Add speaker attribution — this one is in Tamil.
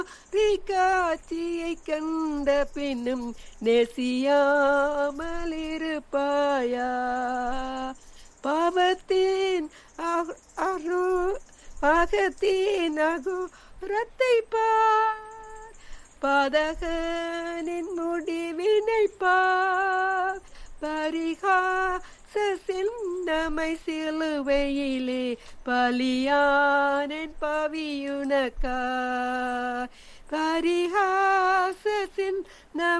Speaker 1: காட்சியை கண்ட பின்னும் நெசியாமல் இருப்பாயா பாவத்தின் அக- அரு- அகத்தின் அகுரத்தை பார் பாதகனின் முடிவினை பார் பரிகாச சின்னமை சிலுவையிலே பலியானன் பவியுனக்கா பரிகாச சின்ன